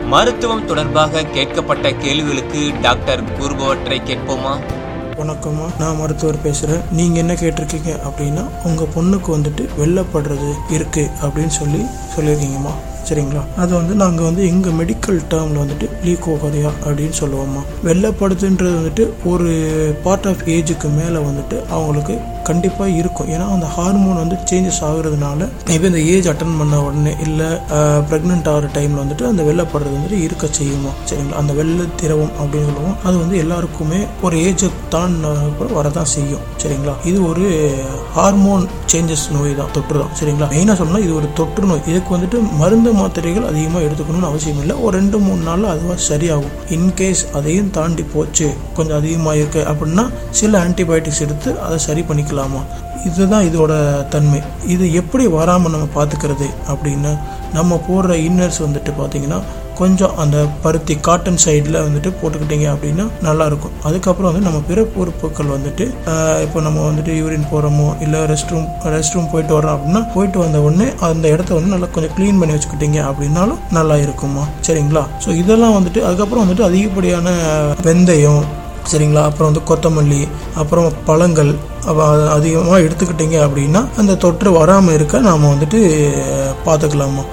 மருத்துவம் தொடர்பாக கேட்கப்பட்ட கேள்விகளுக்கு டாக்டர் கூறுபவற்றை கேட்போமா வணக்கம்மா நான் மருத்துவர் பேசுகிறேன் நீங்கள் என்ன கேட்டிருக்கீங்க அப்படின்னா உங்கள் பொண்ணுக்கு வந்துட்டு வெள்ளப்படுறது இருக்குது அப்படின்னு சொல்லி சொல்லியிருக்கீங்கம்மா சரிங்களா அது வந்து நாங்கள் வந்து எங்கள் மெடிக்கல் டேர்மில் வந்துட்டு லீகோகரியா அப்படின்னு சொல்லுவோம்மா வெள்ளப்படுதுன்றது வந்துட்டு ஒரு பார்ட் ஆஃப் ஏஜுக்கு மேலே வந்துட்டு அவங்களுக்கு கண்டிப்பாக இருக்கும் ஏன்னா அந்த ஹார்மோன் வந்து சேஞ்சஸ் ஆகுறதுனால இப்போ இந்த ஏஜ் அட்டன் பண்ண உடனே இல்லை ப்ரெக்னென்ட் ஆகிற டைமில் வந்துட்டு அந்த வெள்ளப்படுறது வந்துட்டு இருக்க செய்யுமா சரிங்களா அந்த வெள்ளை திரவம் அப்படின்னு சொல்லுவோம் அது வந்து எல்லாருக்குமே ஒரு ஏஜை தாண்டின அப்புறம் வரதான் செய்யும் சரிங்களா இது ஒரு ஹார்மோன் சேஞ்சஸ் நோய் தான் தொற்று தான் சரிங்களா மெயினாக சொல்லணும்னா இது ஒரு தொற்று நோய் இதுக்கு வந்துட்டு மருந்து மாத்திரைகள் அதிகமாக எடுத்துக்கணும்னு அவசியம் இல்லை ஒரு ரெண்டு மூணு நாளில் அதுவாக சரியாகும் இன்கேஸ் அதையும் தாண்டி போச்சு கொஞ்சம் அதிகமாக இருக்கு அப்படின்னா சில ஆன்டிபயோட்டிக்ஸ் எடுத்து அதை சரி பண்ணிக்கலாமா இதுதான் இதோட தன்மை இது எப்படி வராமல் நம்ம பார்த்துக்கிறது அப்படின்னு நம்ம போடுற இன்னர்ஸ் வந்துட்டு பார்த்தீங்கன்னா கொஞ்சம் அந்த பருத்தி காட்டன் சைடில் வந்துட்டு போட்டுக்கிட்டீங்க அப்படின்னா நல்லாயிருக்கும் அதுக்கப்புறம் வந்து நம்ம பிற உறுப்புகள் வந்துட்டு ஆஹ், இப்போ நம்ம வந்துட்டு யூரின் போகிறோமோ இல்லை ரெஸ்ட் ரூம் ரெஸ்ட் ரூம் போயிட்டு வரோம் அப்படின்னா போயிட்டு வந்த உடனே அந்த இடத்த வந்து நல்லா கொஞ்சம் க்ளீன் பண்ணி வச்சுக்கிட்டீங்க அப்படின்னாலும் நல்லா இருக்குமா சரிங்களா ஸோ இதெல்லாம் வந்துட்டு அதுக்கப்புறம் வந்துட்டு அதிகப்படியான வெந்தயம் சரிங்களா அப்புறம் வந்து கொத்தமல்லி அப்புறம் பழங்கள் அதிகமாக எடுத்துக்கிட்டீங்க அப்படின்னா அந்த தொற்று வராமல் இருக்க நாம் வந்துட்டு பார்த்துக்கலாமா